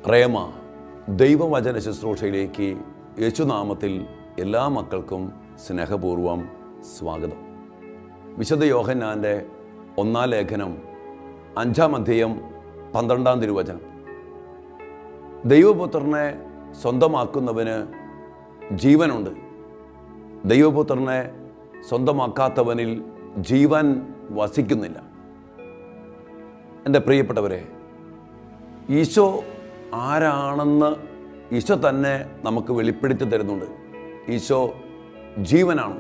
റേമ ദൈവവചന ശുശ്രൂഷയിലേക്ക് യേശുനാമത്തിൽ എല്ലാ മക്കൾക്കും സ്നേഹപൂർവം സ്വാഗതം വിശുദ്ധ യോഹന്നാൻ്റെ ഒന്നാം ലേഖനം അഞ്ചാം അധ്യയം പന്ത്രണ്ടാം തിരുവചനം ദൈവപുത്രനെ സ്വന്തമാക്കുന്നവന് ജീവനുണ്ട് ദൈവപുത്രനെ സ്വന്തമാക്കാത്തവനിൽ ജീവൻ വസിക്കുന്നില്ല എൻ്റെ പ്രിയപ്പെട്ടവരെ ഈശോ ആരാണെന്ന് ഈശോ തന്നെ നമുക്ക് വെളിപ്പെടുത്തി തരുന്നുണ്ട് ഈശോ ജീവനാണ്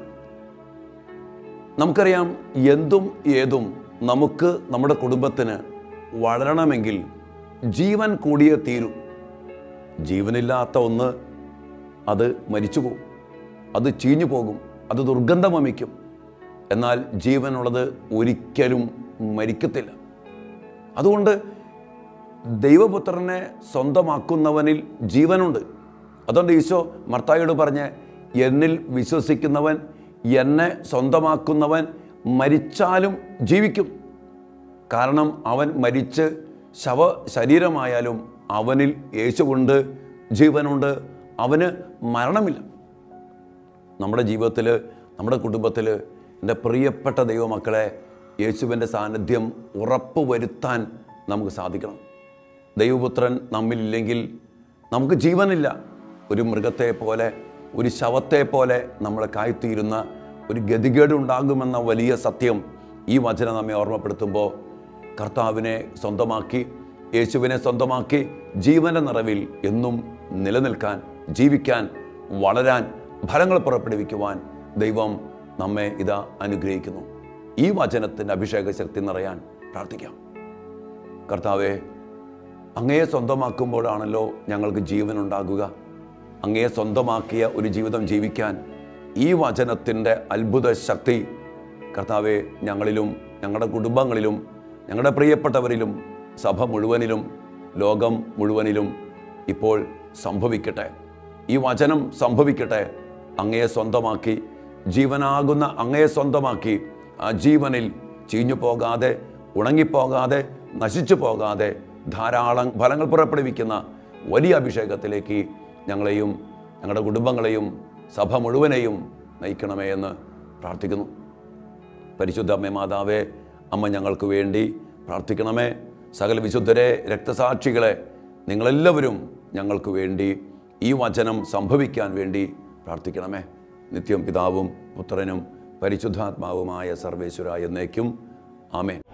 നമുക്കറിയാം എന്തും ഏതും നമുക്ക് നമ്മുടെ കുടുംബത്തിന് വളരണമെങ്കിൽ ജീവൻ കൂടിയേ തീരൂ ജീവനില്ലാത്ത ഒന്ന് അത് മരിച്ചു പോകും അത് ചീഞ്ഞു പോകും അത് ദുർഗന്ധം വമിക്കും എന്നാൽ ജീവനുള്ളത് ഒരിക്കലും മരിക്കത്തില്ല അതുകൊണ്ട് ദൈവപുത്രനെ സ്വന്തമാക്കുന്നവനിൽ ജീവനുണ്ട് അതുകൊണ്ട് ഈശോ മർത്തായോട് പറഞ്ഞ് എന്നിൽ വിശ്വസിക്കുന്നവൻ എന്നെ സ്വന്തമാക്കുന്നവൻ മരിച്ചാലും ജീവിക്കും കാരണം അവൻ മരിച്ച് ശവ ശരീരമായാലും അവനിൽ യേശുവുണ്ട് ജീവനുണ്ട് അവന് മരണമില്ല നമ്മുടെ ജീവിതത്തിൽ നമ്മുടെ കുടുംബത്തിൽ എൻ്റെ പ്രിയപ്പെട്ട ദൈവമക്കളെ യേശുവിൻ്റെ സാന്നിധ്യം ഉറപ്പ് വരുത്താൻ നമുക്ക് സാധിക്കണം ദൈവപുത്രൻ നമ്മിലില്ലെങ്കിൽ നമുക്ക് ജീവനില്ല ഒരു മൃഗത്തെ പോലെ ഒരു ശവത്തെ പോലെ നമ്മളെ കായ്ത്തീരുന്ന ഒരു ഗതികേട് ഉണ്ടാകുമെന്ന വലിയ സത്യം ഈ വചനം നമ്മെ ഓർമ്മപ്പെടുത്തുമ്പോൾ കർത്താവിനെ സ്വന്തമാക്കി യേശുവിനെ സ്വന്തമാക്കി ജീവൻ്റെ നിറവിൽ എന്നും നിലനിൽക്കാൻ ജീവിക്കാൻ വളരാൻ ഫലങ്ങൾ പുറപ്പെടുവിക്കുവാൻ ദൈവം നമ്മെ ഇതാ അനുഗ്രഹിക്കുന്നു ഈ വചനത്തിൻ്റെ അഭിഷേക ശക്തി നിറയാൻ പ്രാർത്ഥിക്കാം കർത്താവെ അങ്ങയെ സ്വന്തമാക്കുമ്പോഴാണല്ലോ ഞങ്ങൾക്ക് ജീവൻ ഉണ്ടാകുക അങ്ങയെ സ്വന്തമാക്കിയ ഒരു ജീവിതം ജീവിക്കാൻ ഈ വചനത്തിൻ്റെ അത്ഭുത ശക്തി കർത്താവെ ഞങ്ങളിലും ഞങ്ങളുടെ കുടുംബങ്ങളിലും ഞങ്ങളുടെ പ്രിയപ്പെട്ടവരിലും സഭ മുഴുവനിലും ലോകം മുഴുവനിലും ഇപ്പോൾ സംഭവിക്കട്ടെ ഈ വചനം സംഭവിക്കട്ടെ അങ്ങയെ സ്വന്തമാക്കി ജീവനാകുന്ന അങ്ങയെ സ്വന്തമാക്കി ആ ജീവനിൽ ചീഞ്ഞു പോകാതെ ഉണങ്ങിപ്പോകാതെ നശിച്ചു പോകാതെ ധാരാളം ഫലങ്ങൾ പുറപ്പെടുവിക്കുന്ന വലിയ അഭിഷേകത്തിലേക്ക് ഞങ്ങളെയും ഞങ്ങളുടെ കുടുംബങ്ങളെയും സഭ മുഴുവനെയും നയിക്കണമേ എന്ന് പ്രാർത്ഥിക്കുന്നു പരിശുദ്ധ അമ്മേ മാതാവേ അമ്മ ഞങ്ങൾക്ക് വേണ്ടി പ്രാർത്ഥിക്കണമേ സകല വിശുദ്ധരെ രക്തസാക്ഷികളെ നിങ്ങളെല്ലാവരും ഞങ്ങൾക്ക് വേണ്ടി ഈ വചനം സംഭവിക്കാൻ വേണ്ടി പ്രാർത്ഥിക്കണമേ നിത്യം പിതാവും പുത്രനും പരിശുദ്ധാത്മാവുമായ സർവേശ്വര എന്നേക്കും ആമേൻ